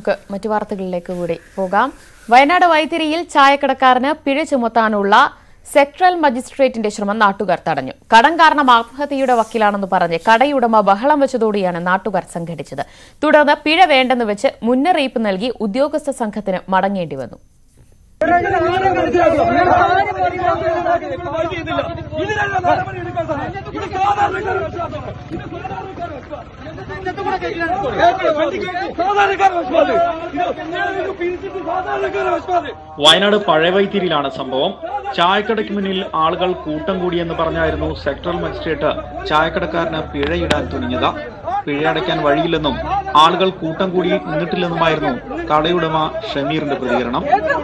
നമുക്ക് മറ്റു വാർത്തകളിലേക്ക് കൂടി പോകാം വയനാട് വൈത്തിരിയിൽ ചായക്കടക്കാരന് പിഴ ചുമത്താനുള്ള സെക്ടറൽ മജിസ്ട്രേറ്റിന്റെ ശ്രമം നാട്ടുകാർ തടഞ്ഞു കടം കാരണം ആത്മഹത്യയുടെ വക്കീലാണെന്ന് പറഞ്ഞ് കടയുടമ ബഹളം വെച്ചതോടെയാണ് നാട്ടുകാർ സംഘടിച്ചത് തുടർന്ന് പിഴ വേണ്ടെന്ന് വെച്ച് മുന്നറിയിപ്പ് നൽകി ഉദ്യോഗസ്ഥ സംഘത്തിന് മടങ്ങേണ്ടി വന്നു ഇതിനുള്ള നടപടി എടുക്കാൻ സാധിക്കും. ഇത് സാധാരണക്കാരുടെ വിശ്വാസമാണ്. ഇത് സാധാരണക്കാരുടെ വിശ്വാസം. സാധാരണക്കാരുടെ വിശ്വാസം. ഇത് പിരിച്ചിട്ട് സാധാരണക്കാരുടെ വിശ്വാസം വയനാട് പഴയവൈത്തിരിയിലാണ് സംഭവം ചായക്കടയ്ക്ക് മുന്നിൽ ആളുകൾ കൂട്ടം കൂടിയെന്ന് പറഞ്ഞായിരുന്നു സെക്ടറൽ മജിസ്ട്രേറ്റ് ചായക്കടക്കാരന് പിഴയിടാൻ തുനിഞ്ഞത് പിഴയടയ്ക്കാൻ വഴിയില്ലെന്നും ആളുകൾ കൂട്ടം കൂടി നിന്നിട്ടില്ലെന്നുമായിരുന്നു കടയുടമ ഷമീറിന്റെ പ്രതികരണം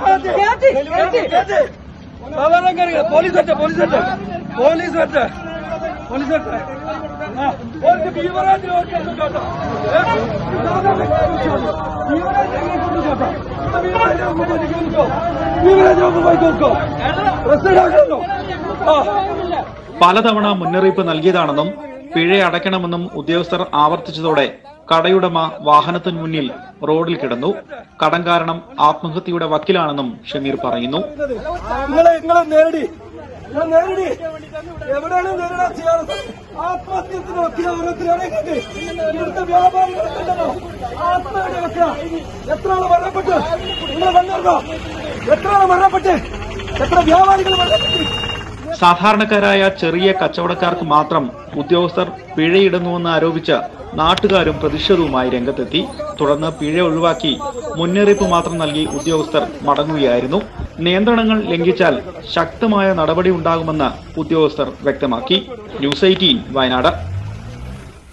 സാധാരണക്കാരെ പോലീസ് വെച്ച പോലീസ് വെച്ച പോലീസ് വെച്ച പോലീസ് വെച്ച ആ, പോലീസ് ഭീമരാജിനെ ഓർക്കുന്നു കേട്ടോ. ഏ? സാധാരണക്കാരെ വിശ്വാസം. ഭീമരാജിനെ കൊണ്ട് കേട്ടോ. ഇത് ഭീമരാജിനെ ഒന്ന് പോയി കേൾക്കോ. ഭീമരാജിനെ ഒന്ന് പോയി കേൾക്കോ. പ്രസിഡന്റ് ആക്കണല്ലോ. ആ പലതവണ മുന്നറിയിപ്പ് നൽകിയതാണെന്നും പിഴ അടയ്ക്കണമെന്നും ഉദ്യോഗസ്ഥർ ആവർത്തിച്ചതോടെ കടയുടമ വാഹനത്തിനു മുന്നിൽ റോഡിൽ കിടന്നു കടം കാരണം ആത്മഹത്യയുടെ വക്കിലാണെന്നും ഷമീർ പറയുന്നു നിങ്ങളെ നിങ്ങളെ നേരടി നിങ്ങൾ നേരടി എവിടെയാണ് നേരിടാൻ ചെയ്യാറ് ആത്മഹത്യത്തിന് വക്കീല ഓരോരുത്തരാണ് ഇവിടുത്തെ വ്യാപാരികളുണ്ടല്ലോ ആത്മഹത്യ വക്കീല എത്ര ആള് മരണപ്പെട്ട് നിങ്ങൾ കണ്ടോ എത്ര ആള് മരണപ്പെട്ട് എത്ര വ്യാപാരികൾ മരണപ്പെട്ട് സാധാരണക്കാരായ ചെറിയ കച്ചവടക്കാർക്ക് മാത്രം ഉദ്യോഗസ്ഥർ പിഴയിടുന്നുവെന്ന് ആരോപിച്ച് നാട്ടുകാരും പ്രതിഷേധവുമായി രംഗത്തെത്തി തുടർന്ന് പിഴ ഒഴിവാക്കി മുന്നറിയിപ്പ് മാത്രം നൽകി ഉദ്യോഗസ്ഥർ മടങ്ങുകയായിരുന്നു നിയന്ത്രണങ്ങൾ ലംഘിച്ചാൽ ശക്തമായ നടപടി ഉണ്ടാകുമെന്ന് ഉദ്യോഗസ്ഥർ വ്യക്തമാക്കി ന്യൂസ് എയ്റ്റീൻ വയനാട്